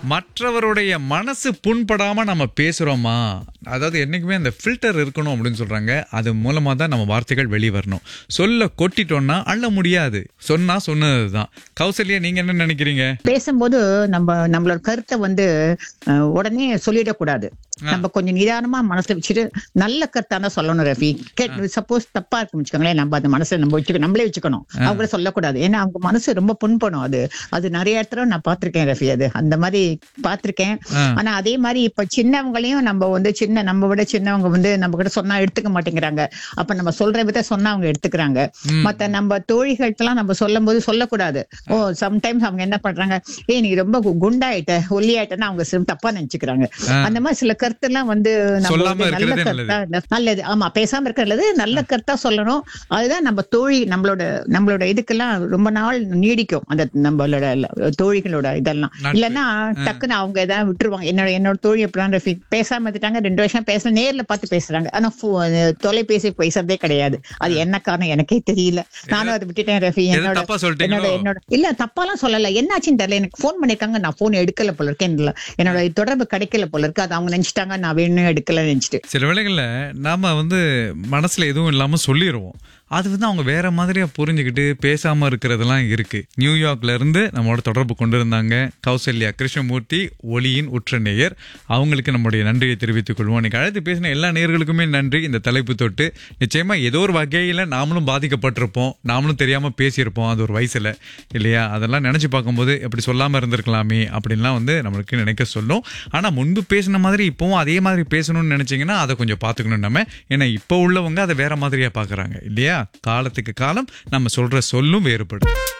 மற்றவருடைய மனசு புண்படாம நம்ம பேசுறோமா அதாவது என்னைக்குமே அந்த ஃபில்டர் இருக்கணும் அப்படின்னு சொல்றாங்க அது மூலமா தான் நம்ம வார்த்தைகள் வெளியே வரணும் சொல்ல கொட்டிட்டோம்னா அள்ள முடியாது சொன்னா சொன்னதுதான் கௌசல்யா நீங்க என்ன நினைக்கிறீங்க பேசும்போது நம்ம நம்மளோட கருத்தை வந்து அஹ், உடனே சொல்லிடக்கூடாது நம்ம கொஞ்சம் நிதானமா மனசுல வச்சுட்டு நல்ல கருத்தா தான் சொல்லணும் ரஃபி சப்போஸ் தப்பா இருக்கும் வச்சுக்கோங்களேன் நம்ம அந்த மனசை நம்ம வச்சுக்கணும் நம்மளே வச்சுக்கணும் அவங்கள சொல்லக்கூடாது ஏன்னா அவங்க மனசு ரொம்ப புண்படும் அது அது நிறைய இடத்துல நான் பார்த்திருக்கேன் ரஃபி அது அந்த மாதிரி பார்த்திருக்கேன் ஆ. ஆனா அதே மாதிரி இப்ப சின்னவங்களையும் நம்ம வந்து சின்ன நம்ம விட சின்னவங்க வந்து நம்ம கிட்ட சொன்னா எடுத்துக்க மாட்டேங்கிறாங்க அப்ப நம்ம சொல்ற வித சொன்னா அவங்க எடுத்துக்கிறாங்க மத்த நம்ம தோழிகள்ட்டெல்லாம் நம்ம சொல்லும் போது சொல்லக்கூடாது ஓ சம்டைம்ஸ் அவங்க என்ன பண்றாங்க ஏய் நீ ரொம்ப கு- குண்டாயிட்ட ஒல்லியாயிட்டன்னு அவங்க சில தப்பா நினைச்சுக்கிறாங்க அந்த மாதிரி சில கருத்தெல்லாம் வந்து நம்ம சொல்லாம வந்து நல்ல இருக்கிறதே கருத்தா நல்லது ஆமா பேசாம இருக்கிறது நல்ல கருத்தா சொல்லணும் அதுதான் நம்ம தோழி நம்மளோட நம்மளோட இதுக்கெல்லாம் ரொம்ப நாள் நீடிக்கும் அந்த நம்மளோட தோழிகளோட இதெல்லாம் நட்பு. இல்லைன்னா டக்குன்னு அவங்க ஏதாவது விட்டுருவாங்க என்னோட என்னோட தோழி எப்படிலாம் ரஃபி பேசாம இருந்துட்டாங்க ரெண்டு வருஷம் பேச நேர்ல பார்த்து பேசுறாங்க ஆனா phone- தொலைபேசி பேசுறதே கிடையாது அது என்ன காரணம் எனக்கே தெரியல நானும் அதை விட்டுட்டேன் ரஃபி எதுவும் என்னோட தப்பா சொல்லிட்டீங்களோ? என்னோட என்னோட இல்ல தப்பாலாம் சொல்லல என்னாச்சுன்னு தெரியல எனக்கு ஃபோன் பண்ணிருக்காங்க நான் போன் எடுக்கல போல இருக்கேன் இல்ல என்னோட தொடர்பு கிடைக்கல போல இருக்கு அது அவங்க நினைச்சிட்டாங்க நான் வேணும் எடுக்கல நினைச்சிட்டு சில வேளைகள்ல நாம வந்து மனசுல எதுவும் இல்லாம சொல்லிடுவோம் அது வந்து அவங்க வேற மாதிரியா புரிஞ்சுக்கிட்டு பேசாம இருக்கிறதெல்லாம் இருக்கு நியூயார்க்ல இருந்து நம்மளோட தொடர்பு கொண்டு இருந்தாங்க கௌசல்யா கிருஷ்ணமூர்த்தி ஒளியின் உற்ற நேயர் அவங்களுக்கு நம்முடைய நன்றியை தெரிவித்துக் கொள்வோம் இன்னைக்கு அழைத்து பேசின எல்லா நேயர்களுக்குமே நன்றி இந்த தலைப்பு தொட்டு நிச்சயமா ஏதோ ஒரு வகையில நாமளும் பாதிக்கப்பட்டிருப்போம் நாமளும் தெரியாம பேசியிருப்போம் அது ஒரு வயசுல இல்லையா அதெல்லாம் நினைச்சு பார்க்கும்போது எப்படி சொல்லாம இருந்திருக்கலாமே அப்படின்லாம் வந்து நம்மளுக்கு நினைக்க சொல்லும் ஆனா முன்பு பேசின மாதிரி இப்பவும் அதே மாதிரி பேசணும்னு நினைச்சீங்கன்னா அதை கொஞ்சம் பார்த்துக்கணும் நம்ம ஏன்னா இப்போ உள்ளவங்க அதை வேற மாதிரியா பார்க்கறாங்க இல்லையா காலத்துக்கு காலம் நம்ம சொல்ற சொல்லும் வேறுபடும்